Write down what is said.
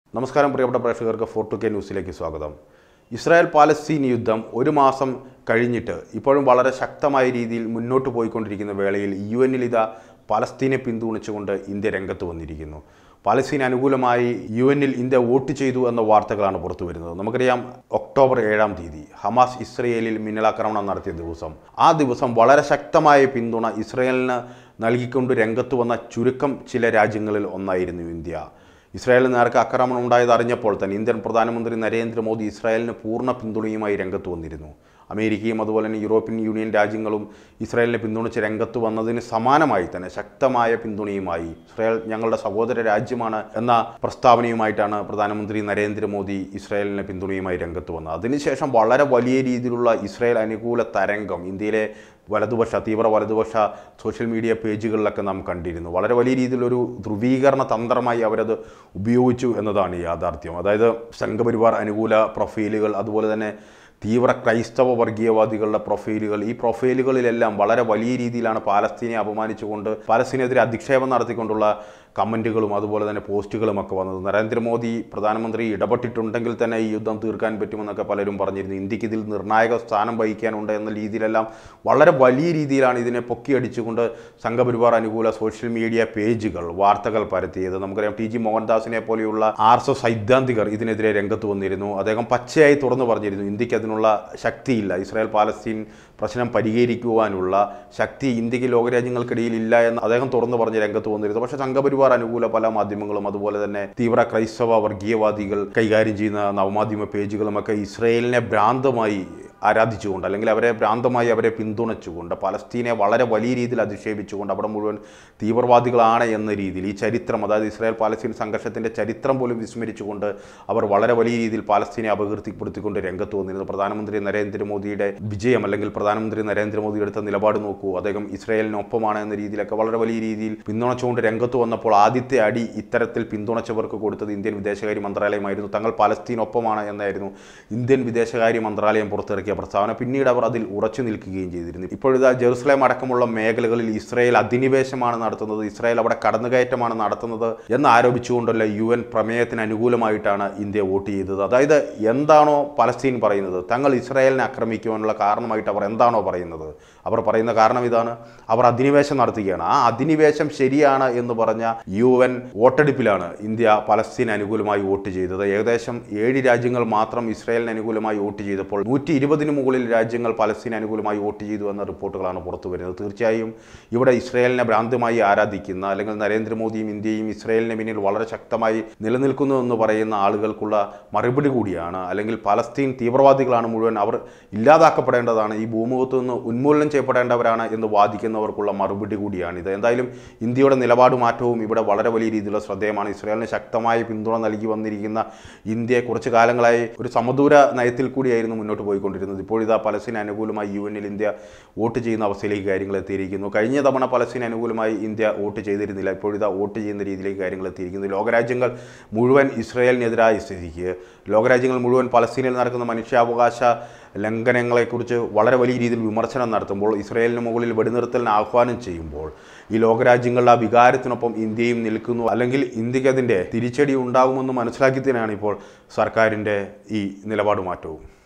നമസ്കാരം പ്രിയപ്പെട്ട പ്രേക്ഷകർക്ക് ഫോർട്ടു കെ ന്യൂസിലേക്ക് സ്വാഗതം ഇസ്രായേൽ പാലസ്തീൻ യുദ്ധം ഒരു മാസം കഴിഞ്ഞിട്ട് ഇപ്പോഴും വളരെ ശക്തമായ രീതിയിൽ മുന്നോട്ട് പോയിക്കൊണ്ടിരിക്കുന്ന വേളയിൽ യു എന്നിൽ ഇതാ പലസ്തീനെ പിന്തുണച്ചുകൊണ്ട് ഇന്ത്യ രംഗത്ത് വന്നിരിക്കുന്നു പാലസ്തീൻ അനുകൂലമായി യു എന്നിൽ ഇന്ത്യ വോട്ട് ചെയ്തു എന്ന വാർത്തകളാണ് പുറത്തു വരുന്നത് നമുക്കറിയാം ഒക്ടോബർ ഏഴാം തീയതി ഹമാസ് ഇസ്രയേലിൽ മിന്നലാക്രമണം നടത്തിയ ദിവസം ആ ദിവസം വളരെ ശക്തമായ പിന്തുണ ഇസ്രയേലിന് നൽകിക്കൊണ്ട് രംഗത്ത് വന്ന ചുരുക്കം ചില രാജ്യങ്ങളിൽ ഒന്നായിരുന്നു ഇന്ത്യ ഇസ്രായേലിന് നേർക്ക് ആക്രമണം ഉണ്ടായത് അറിഞ്ഞപ്പോൾ തന്നെ ഇന്ത്യൻ പ്രധാനമന്ത്രി നരേന്ദ്രമോദി ഇസ്രായേലിന് പൂർണ്ണ പിന്തുണയുമായി രംഗത്ത് വന്നിരുന്നു അമേരിക്കയും അതുപോലെ തന്നെ യൂറോപ്യൻ യൂണിയൻ രാജ്യങ്ങളും ഇസ്രായേലിനെ പിന്തുണച്ച് രംഗത്ത് വന്നതിന് സമാനമായി തന്നെ ശക്തമായ പിന്തുണയുമായി ഇസ്രായേൽ ഞങ്ങളുടെ സഹോദര രാജ്യമാണ് എന്ന പ്രസ്താവനയുമായിട്ടാണ് പ്രധാനമന്ത്രി നരേന്ദ്രമോദി ഇസ്രായേലിനെ പിന്തുണയുമായി രംഗത്ത് വന്നത് അതിനുശേഷം വളരെ വലിയ രീതിയിലുള്ള ഇസ്രായേൽ അനുകൂല തരംഗം ഇന്ത്യയിലെ വലതുപക്ഷ തീവ്ര വലതുപക്ഷ സോഷ്യൽ മീഡിയ പേജുകളിലൊക്കെ നാം കണ്ടിരുന്നു വളരെ വലിയ രീതിയിലൊരു ധ്രുവീകരണ തന്ത്രമായി അവരത് ഉപയോഗിച്ചു എന്നതാണ് യാഥാർത്ഥ്യം അതായത് സംഘപരിവാർ അനുകൂല പ്രൊഫൈലുകൾ അതുപോലെ തന്നെ തീവ്ര ക്രൈസ്തവ വർഗീയവാദികളുടെ പ്രൊഫൈലുകൾ ഈ പ്രൊഫൈലുകളിലെല്ലാം വളരെ വലിയ രീതിയിലാണ് പാലസ്തീനെ അപമാനിച്ചുകൊണ്ട് പാലസ്തീനെതിരെ അധിക്ഷേപം നടത്തിക്കൊണ്ടുള്ള കമൻറ്റുകളും അതുപോലെ തന്നെ പോസ്റ്റുകളും ഒക്കെ വന്നത് നരേന്ദ്രമോദി പ്രധാനമന്ത്രി ഇടപെട്ടിട്ടുണ്ടെങ്കിൽ തന്നെ ഈ യുദ്ധം തീർക്കാൻ പറ്റുമെന്നൊക്കെ പലരും പറഞ്ഞിരുന്നു ഇന്ത്യക്ക് ഇതിൽ നിർണായക സ്ഥാനം വഹിക്കാനുണ്ട് എന്ന രീതിയിലെല്ലാം വളരെ വലിയ രീതിയിലാണ് ഇതിനെ പൊക്കിയടിച്ചുകൊണ്ട് സംഘപരിവാർ അനുകൂല സോഷ്യൽ മീഡിയ പേജുകൾ വാർത്തകൾ പരത്തിയത് നമുക്കറിയാം ടി ജി മോഹൻദാസിനെ പോലെയുള്ള ആർ എസ് എസ് സൈദ്ധാന്തികർ ഇതിനെതിരെ രംഗത്ത് വന്നിരുന്നു അദ്ദേഹം പച്ചയായി തുറന്നു പറഞ്ഞിരുന്നു ഇന്ത്യക്ക് അതിനുള്ള ശക്തിയില്ല ഇസ്രായേൽ പാലസ്തീൻ പ്രശ്നം പരിഹരിക്കുവാനുള്ള ശക്തി ഇന്ത്യക്ക് ലോകരാജ്യങ്ങൾക്കിടയിൽ ഇല്ല എന്ന് അദ്ദേഹം തുറന്നു പറഞ്ഞ് രംഗത്ത് വന്നിരുന്നു പക്ഷേ സംഘപരിവാർ അനുകൂല പല മാധ്യമങ്ങളും അതുപോലെ തന്നെ തീവ്ര ക്രൈസ്തവ വർഗീയവാദികൾ കൈകാര്യം ചെയ്യുന്ന നവമാധ്യമ പേജുകളുമൊക്കെ ഇസ്രയേലിനെ ഭ്രാന്തമായി ആരാധിച്ചുകൊണ്ട് അല്ലെങ്കിൽ അവരെ ഭ്രാന്തമായി അവരെ പിന്തുണച്ചുകൊണ്ട് പലസ്തീനെ വളരെ വലിയ രീതിയിൽ അധിക്ഷേപിച്ചുകൊണ്ട് അവിടെ മുഴുവൻ തീവ്രവാദികളാണ് എന്ന രീതിയിൽ ഈ ചരിത്രം അതായത് ഇസ്രായേൽ പാലസ്തീൻ സംഘർഷത്തിൻ്റെ ചരിത്രം പോലും വിസ്മരിച്ചുകൊണ്ട് അവർ വളരെ വലിയ രീതിയിൽ പാലസ്തീനെ അപകീർത്തിപ്പെടുത്തിക്കൊണ്ട് രംഗത്ത് വന്നിരുന്നു പ്രധാനമന്ത്രി നരേന്ദ്രമോദിയുടെ വിജയം അല്ലെങ്കിൽ പ്രധാനമന്ത്രി നരേന്ദ്രമോദി എടുത്ത നിലപാട് നോക്കൂ അദ്ദേഹം ഇസ്രായേലിനൊപ്പമാണ് എന്ന രീതിയിലൊക്കെ വളരെ വലിയ രീതിയിൽ പിന്തുണച്ചുകൊണ്ട് രംഗത്ത് വന്നപ്പോൾ ആദ്യത്തെ അടി ഇത്തരത്തിൽ പിന്തുണച്ചവർക്ക് കൊടുത്തത് ഇന്ത്യൻ വിദേശകാര്യ മന്ത്രാലയമായിരുന്നു തങ്ങൾ പലസ്തീനൊപ്പമാണ് എന്നായിരുന്നു ഇന്ത്യൻ വിദേശകാര്യ മന്ത്രാലയം പുറത്തിറക്കിയ പ്രസ്താവന പിന്നീട് അവർ അതിൽ ഉറച്ചു നിൽക്കുകയും ചെയ്തിരുന്നു ഇപ്പോഴിതാ ജെറുസലേം അടക്കമുള്ള മേഖലകളിൽ ഇസ്രായേൽ അധിനിവേശമാണ് നടത്തുന്നത് ഇസ്രായേൽ അവിടെ കടന്നുകയറ്റമാണ് നടത്തുന്നത് എന്ന് ആരോപിച്ചുകൊണ്ടുള്ള യു എൻ പ്രമേയത്തിന് അനുകൂലമായിട്ടാണ് ഇന്ത്യ വോട്ട് ചെയ്തത് അതായത് എന്താണോ പലസ്തീൻ പറയുന്നത് തങ്ങൾ ഇസ്രായേലിനെ ആക്രമിക്കുവാനുള്ള കാരണമായിട്ട് അവർ എന്താണോ പറയുന്നത് അവർ പറയുന്ന കാരണം ഇതാണ് അവർ അധിനിവേശം നടത്തുകയാണ് ആ അധിനിവേശം ശരിയാണ് എന്ന് പറഞ്ഞ യു എൻ വോട്ടെടുപ്പിലാണ് ഇന്ത്യ പലസ്തീൻ അനുകൂലമായി വോട്ട് ചെയ്തത് ഏകദേശം ഏഴ് രാജ്യങ്ങൾ മാത്രം ഇസ്രായേലിന് അനുകൂലമായി വോട്ട് ചെയ്തപ്പോൾ നൂറ്റി ഇരുപതിന് മുകളിൽ രാജ്യങ്ങൾ പലസ്തീൻ അനുകൂലമായി വോട്ട് ചെയ്തു എന്ന റിപ്പോർട്ടുകളാണ് പുറത്തു വരുന്നത് തീർച്ചയായും ഇവിടെ ഇസ്രായേലിനെ ഭ്രാന്തമായി ആരാധിക്കുന്ന അല്ലെങ്കിൽ നരേന്ദ്രമോദിയും ഇന്ത്യയും ഇസ്രായേലിന് പിന്നിൽ വളരെ ശക്തമായി നിലനിൽക്കുന്നു എന്ന് പറയുന്ന ആളുകൾക്കുള്ള മറുപടി കൂടിയാണ് അല്ലെങ്കിൽ പലസ്തീൻ തീവ്രവാദികളാണ് മുഴുവൻ അവർ ഇല്ലാതാക്കപ്പെടേണ്ടതാണ് ഈ ഭൂമുഖത്ത് നിന്ന് ഉന്മൂലനം ചെയ്യപ്പെടേണ്ടവരാണ് എന്ന് വാദിക്കുന്നവർക്കുള്ള മറുപടി കൂടിയാണ് ഇത് എന്തായാലും ഇന്ത്യയുടെ നിലപാട് മാറ്റവും ഇവിടെ വളരെ വലിയ രീതിയിലുള്ള ശ്രദ്ധേയമാണ് ഇസ്രായേലിന് ശക്തമായ പിന്തുണ നൽകി വന്നിരിക്കുന്ന ഇന്ത്യ കുറച്ചു കാലങ്ങളായി ഒരു സമദൂര നയത്തിൽ കൂടിയായിരുന്നു മുന്നോട്ട് പോയിക്കൊണ്ടിരുന്നത് ഇപ്പോൾ ഇതാ പലസ്തീൻ അനുകൂലമായി യു എന്നിൽ ഇന്ത്യ വോട്ട് ചെയ്യുന്ന അവസ്ഥയിലേക്ക് കാര്യങ്ങൾ എത്തിയിരിക്കുന്നു കഴിഞ്ഞ തവണ പലസ്തീൻ അനുകൂലമായി ഇന്ത്യ വോട്ട് ചെയ്തിരുന്നില്ല ഇപ്പോൾ ഇതാ വോട്ട് ചെയ്യുന്ന രീതിയിലേക്ക് കാര്യങ്ങൾ എത്തിയിരിക്കുന്നു ലോകരാജ്യങ്ങൾ മുഴുവൻ ഇസ്രായേലിനെതിരായ സ്ഥിതിക്ക് ലോകരാജ്യങ്ങൾ മുഴുവൻ പലസ്തീനിൽ നടക്കുന്ന മനുഷ്യാവകാശ ലംഘനങ്ങളെക്കുറിച്ച് വളരെ വലിയ രീതിയിൽ വിമർശനം നടത്തുമ്പോൾ ഇസ്രായേലിന് മുകളിൽ വെടിനിർത്തലിന് ആഹ്വാനം ചെയ്യുമ്പോൾ ഈ ലോകരാജ്യങ്ങളുടെ ആ വികാരത്തിനൊപ്പം ഇന്ത്യയും നിൽക്കുന്നു അല്ലെങ്കിൽ ഇന്ത്യക്ക് അതിൻ്റെ തിരിച്ചടി ഉണ്ടാകുമെന്ന് മനസ്സിലാക്കി തന്നെയാണ് ഇപ്പോൾ സർക്കാരിൻ്റെ ഈ നിലപാട് മാറ്റവും